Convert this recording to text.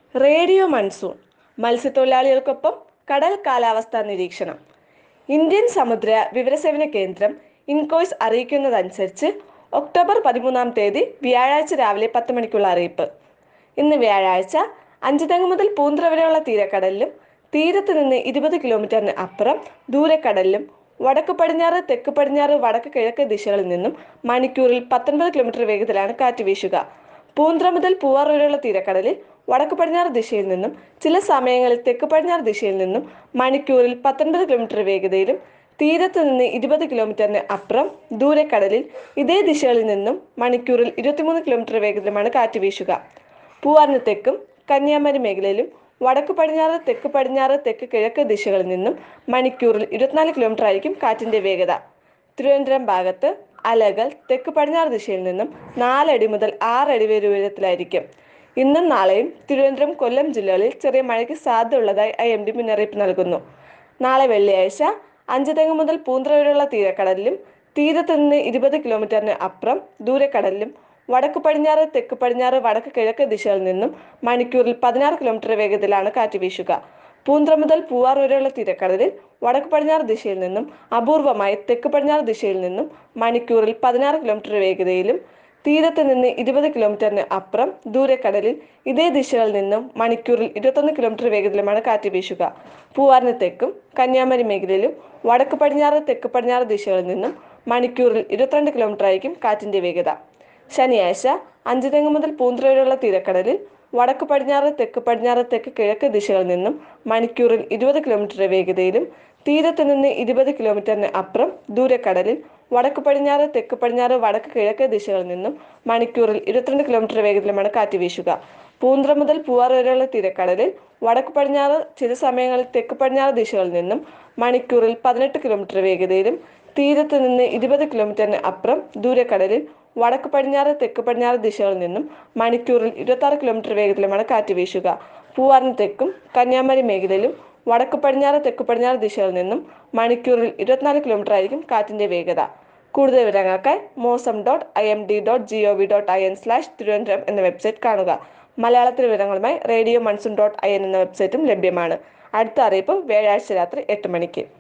radio monsoon മത്സ്യത്തൊഴിലാളികൾക്കൊപ്പം കടൽ കാലാവസ്ഥാ നിരീക്ഷണം ഇന്ത്യൻ സമുദ്ര വിവരസേവന കേന്ദ്രം ഇൻകോയ്സ് അറിയിക്കുന്നതനുസരിച്ച് ഒക്ടോബർ പതിമൂന്നാം തീയതി വ്യാഴാഴ്ച രാവിലെ പത്ത് മണിക്കുള്ള അറിയിപ്പ് ഇന്ന് വ്യാഴാഴ്ച അഞ്ചുതെങ്ങ് മുതൽ പൂന്തുറ വരെയുള്ള തീരക്കടലിലും തീരത്ത് നിന്ന് ഇരുപത് കിലോമീറ്ററിന് അപ്പുറം ദൂരക്കടലിലും വടക്ക് പടിഞ്ഞാറ് തെക്ക് പടിഞ്ഞാറ് വടക്ക് കിഴക്ക് ദിശകളിൽ നിന്നും മണിക്കൂറിൽ പത്തൊൻപത് കിലോമീറ്റർ വേഗത്തിലാണ് കാറ്റ് വീശുക പൂന്തുറ മുതൽ പൂവാർ വരെയുള്ള തീരക്കടലിൽ വടക്ക് പടിഞ്ഞാറ് ദിശയിൽ നിന്നും ചില സമയങ്ങളിൽ തെക്ക് പടിഞ്ഞാറ് ദിശയിൽ നിന്നും മണിക്കൂറിൽ പത്തൊൻപത് കിലോമീറ്റർ വേഗതയിലും തീരത്ത് നിന്ന് ഇരുപത് കിലോമീറ്ററിന് അപ്പുറം ദൂരക്കടലിൽ ഇതേ ദിശകളിൽ നിന്നും മണിക്കൂറിൽ ഇരുപത്തിമൂന്ന് കിലോമീറ്റർ വേഗത്തിലുമാണ് കാറ്റ് വീശുക പൂവാറിന് തെക്കും കന്യാകുമാരി മേഖലയിലും വടക്ക് പടിഞ്ഞാറ് തെക്ക് പടിഞ്ഞാറ് തെക്ക് കിഴക്ക് ദിശകളിൽ നിന്നും മണിക്കൂറിൽ ഇരുപത്തിനാല് കിലോമീറ്റർ ആയിരിക്കും കാറ്റിന്റെ വേഗത തിരുവനന്തപുരം ഭാഗത്ത് അലകൾ തെക്ക് പടിഞ്ഞാറ് ദിശയിൽ നിന്നും നാലടി മുതൽ ആറടി വരെ ഉയരത്തിലായിരിക്കും ഇന്നും നാളെയും തിരുവനന്തപുരം കൊല്ലം ജില്ലകളിൽ ചെറിയ മഴയ്ക്ക് സാധ്യതയുള്ളതായി ഐ എം ഡി മുന്നറിയിപ്പ് നൽകുന്നു നാളെ വെള്ളിയാഴ്ച അഞ്ച് തെങ്ങ് മുതൽ പൂന്തുറ വരെയുള്ള തീരക്കടലിലും തീരത്ത് നിന്ന് ഇരുപത് കിലോമീറ്ററിന് അപ്പുറം ദൂരക്കടലിലും വടക്ക് പടിഞ്ഞാറ് തെക്ക് പടിഞ്ഞാറ് വടക്ക് കിഴക്ക് ദിശകളിൽ നിന്നും മണിക്കൂറിൽ പതിനാറ് കിലോമീറ്റർ വേഗത്തിലാണ് കാറ്റ് വീശുക പൂന്തുറ മുതൽ പൂവാർ വരെയുള്ള തീരക്കടലിൽ വടക്ക് പടിഞ്ഞാറ് ദിശയിൽ നിന്നും അപൂർവമായി തെക്ക് പടിഞ്ഞാറ് ദിശയിൽ നിന്നും മണിക്കൂറിൽ പതിനാറ് കിലോമീറ്റർ വേഗതയിലും തീരത്ത് നിന്ന് ഇരുപത് കിലോമീറ്ററിന് അപ്പുറം ദൂരക്കടലിൽ ഇതേ ദിശകളിൽ നിന്നും മണിക്കൂറിൽ ഇരുപത്തൊന്ന് കിലോമീറ്റർ വേഗത്തിലുമാണ് കാറ്റ് വീശുക പൂവാറിന് തെക്കും കന്യാകുമാരി മേഖലയിലും വടക്ക് പടിഞ്ഞാറ് തെക്ക് പടിഞ്ഞാറ് ദിശകളിൽ നിന്നും മണിക്കൂറിൽ ഇരുപത്തിരണ്ട് കിലോമീറ്റർ ആയിരിക്കും കാറ്റിന്റെ വേഗത ശനിയാഴ്ച അഞ്ച് തെങ്ങ് മുതൽ പൂന്തുറ വരെയുള്ള തീരക്കടലിൽ വടക്ക് പടിഞ്ഞാറ് തെക്ക് പടിഞ്ഞാറ് തെക്ക് കിഴക്ക് ദിശകളിൽ നിന്നും മണിക്കൂറിൽ ഇരുപത് കിലോമീറ്റർ വേഗതയിലും തീരത്ത് നിന്ന് ഇരുപത് കിലോമീറ്ററിന് അപ്പുറം ദൂരക്കടലിൽ വടക്ക് പടിഞ്ഞാറ് തെക്ക് പടിഞ്ഞാറ് വടക്ക് കിഴക്ക് ദിശകളിൽ നിന്നും മണിക്കൂറിൽ ഇരുപത്തിരണ്ട് കിലോമീറ്റർ വേഗത്തിലുമാണ് കാറ്റ് വീശുക പൂന്തുറ മുതൽ പൂവാർ വരെയുള്ള തീരക്കടലിൽ വടക്ക് പടിഞ്ഞാറ് ചില സമയങ്ങളിൽ തെക്ക് പടിഞ്ഞാറ് ദിശകളിൽ നിന്നും മണിക്കൂറിൽ പതിനെട്ട് കിലോമീറ്റർ വേഗതയിലും തീരത്ത് നിന്ന് ഇരുപത് കിലോമീറ്ററിന് അപ്പുറം ദൂരക്കടലിൽ വടക്ക് പടിഞ്ഞാറ് തെക്ക് പടിഞ്ഞാറ് ദിശകളിൽ നിന്നും മണിക്കൂറിൽ ഇരുപത്തി ആറ് കിലോമീറ്റർ വേഗത്തിലുമാണ് കാറ്റ് വീശുക പൂവാറിന് തെക്കും കന്യാകുമാരി മേഖലയിലും വടക്ക് പടിഞ്ഞാറ് തെക്ക് പടിഞ്ഞാറ് ദിശകളിൽ നിന്നും മണിക്കൂറിൽ ഇരുപത്തിനാല് കിലോമീറ്റർ ആയിരിക്കും കാറ്റിന്റെ വേഗത കൂടുതൽ വിവരങ്ങൾക്കായി Mausam dot I M D dot G O V dot I N slash Thiruvananthapuram എന്ന വെബ്സൈറ്റ് കാണുക മലയാളത്തിൽ വിവരങ്ങളുമായി radio monsoon dot I N എന്ന വെബ്സൈറ്റും ലഭ്യമാണ് അടുത്ത അറിയിപ്പ് വ്യാഴാഴ്ച രാത്രി എട്ട് മണിക്ക്